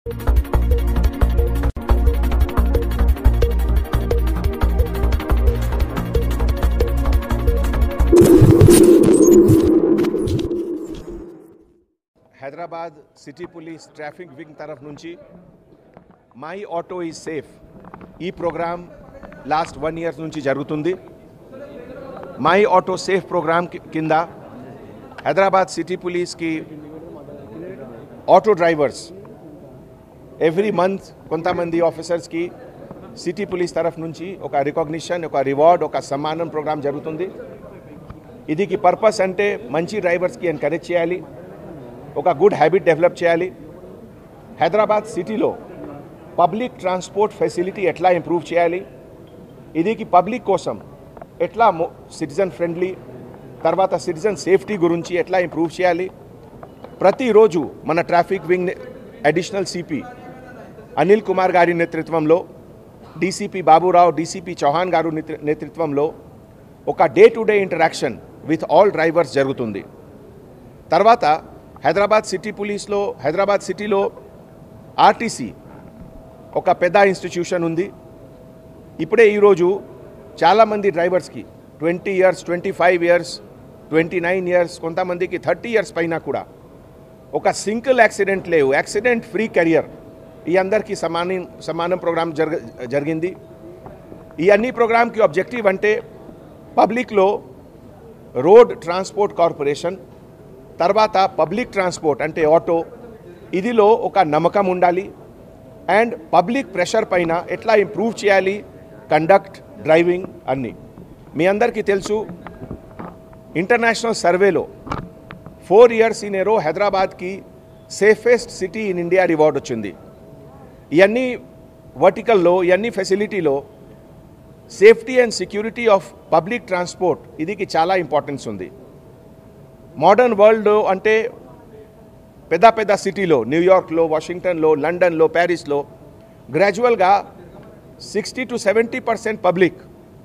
Hyderabad city police traffic wing తరఫు నుంచి my auto is safe ఈ ప్రోగ్రామ్ లాస్ట్ వన్ ఇయర్స్ నుంచి జరుగుతుంది మై ఆటో సేఫ్ ప్రోగ్రామ్ కి- కింద హైదరాబాద్ సిటీ పోలీస్కి ఆటో డ్రైవర్స్ ఎవ్రీ మంత్ కొంతమంది ఆఫీసర్స్కి సిటీ పోలీస్ తరఫు నుంచి ఒక రికగ్నిషన్ ఒక రివార్డ్ ఒక సమ్మానం ప్రోగ్రామ్ జరుగుతుంది ఇదికి పర్పస్ అంటే మంచి డ్రైవర్స్కి ఎంకరేజ్ చేయాలి ఒక గుడ్ హ్యాబిట్ డెవలప్ చేయాలి హైదరాబాద్ సిటీలో పబ్లిక్ ట్రాన్స్పోర్ట్ ఫెసిలిటీ ఎట్లా ఇంప్రూవ్ చేయాలి ఇదికి పబ్లిక్ కోసం ఎట్లా సిటిజన్ ఫ్రెండ్లీ తర్వాత సిటిజన్ సేఫ్టీ గురించి ఎట్లా ఇంప్రూవ్ చేయాలి ప్రతిరోజు మన traffic wing additional CP Anil Kumar గారి నేతృత్వంలో డీసీపీ బాబురావు డీసీపీ చౌహాన్ గారు నేతృ- నేతృత్వంలో ఒక day to day interaction with all drivers జరుగుతుంది తర్వాత హైదరాబాద్ సిటీ పోలీస్లో హైదరాబాద్ సిటీలో ఆర్టీసీ ఒక పెద్ద ఇన్స్టిట్యూషన్ ఉంది ఇప్పుడే ఈరోజు చాలామంది డ్రైవర్స్కి twenty years twenty five years twenty nine years కొంతమందికి థర్టీ ఇయర్స్ పైన కూడా ఒక సింగిల్ యాక్సిడెంట్ లేవు యాక్సిడెంట్ ఫ్రీ కెరియర్ ఈ అందరికీ సమానం సమానం ప్రోగ్రామ్ జరగ జరిగింది ఈ అన్ని ప్రోగ్రామ్కి ఆబ్జెక్టివ్ అంటే పబ్లిక్లో రోడ్ ట్రాన్స్పోర్ట్ కార్పొరేషన్ తర్వాత పబ్లిక్ ట్రాన్స్పోర్ట్ అంటే ఆటో ఇదిలో ఒక నమ్మకం ఉండాలి అండ్ పబ్లిక్ ప్రెషర్ పైన ఎట్లా ఇంప్రూవ్ చేయాలి కండక్ట్ డ్రైవింగ్ అన్నీ మీ అందరికీ తెలుసు ఇంటర్నేషనల్ సర్వేలో ఫోర్ ఇయర్స్ ఇన్ ఎరో హైదరాబాద్కి safest city in India reward వచ్చింది ఇవన్నీ వర్టికల్లో ఇవన్నీ ఫెసిలిటీలో safety and security of public transport ఇదికి చాలా ఇంపార్టెన్స్ ఉంది మోడర్న్ వరల్డ్ అంటే పెద్ద పెద్ద సిటీలో న్యూయార్క్లో వాషింగ్టన్లో లండన్లో ప్యారిస్లో గ్రాడ్యువల్గా sixty to seventy percent public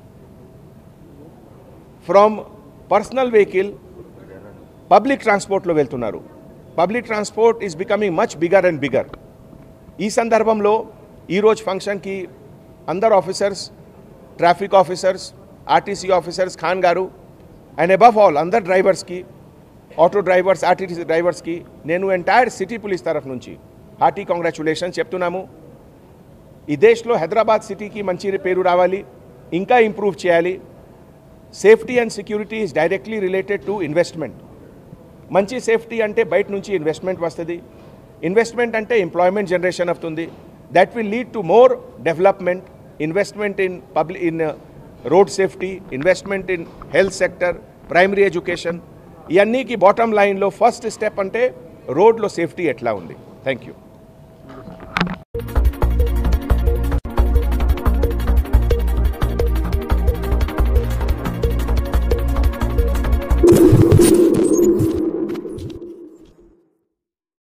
from personal vehicle public ట్రాన్స్పోర్ట్లో వెళ్తున్నారు public transport is becoming much bigger and bigger ఈ సందర్భంలో ఈరోజు ఫంక్షన్కి అందరు officers traffic officers RTC officers Khan గారు అండ్ అబవ్ ఆల్ అందరు డ్రైవర్స్కి ఆటో డ్రైవర్స్ ఆర్టీసీ డ్రైవర్స్కి నేను ఎంటైర్ సిటీ పోలీస్ తరఫు నుంచి హార్టీ కాంగ్రాచులేషన్ చెప్తున్నాము ఈ దేశంలో హైదరాబాద్ సిటీకి మంచి పేరు రావాలి ఇంకా ఇంప్రూవ్ చేయాలి safety and security is directly related to investment మంచి సేఫ్టీ అంటే బయట నుంచి ఇన్వెస్ట్మెంట్ వస్తుంది ఇన్వెస్ట్మెంట్ అంటే ఎంప్లాయ్మెంట్ జనరేషన్ అవుతుంది that will lead to more development investment in public in road safety investment in health sector primary education ఇవన్నీకి bottom లైన్లో first step అంటే రోడ్లో సేఫ్టీ ఎట్లా ఉంది థ్యాంక్ యూ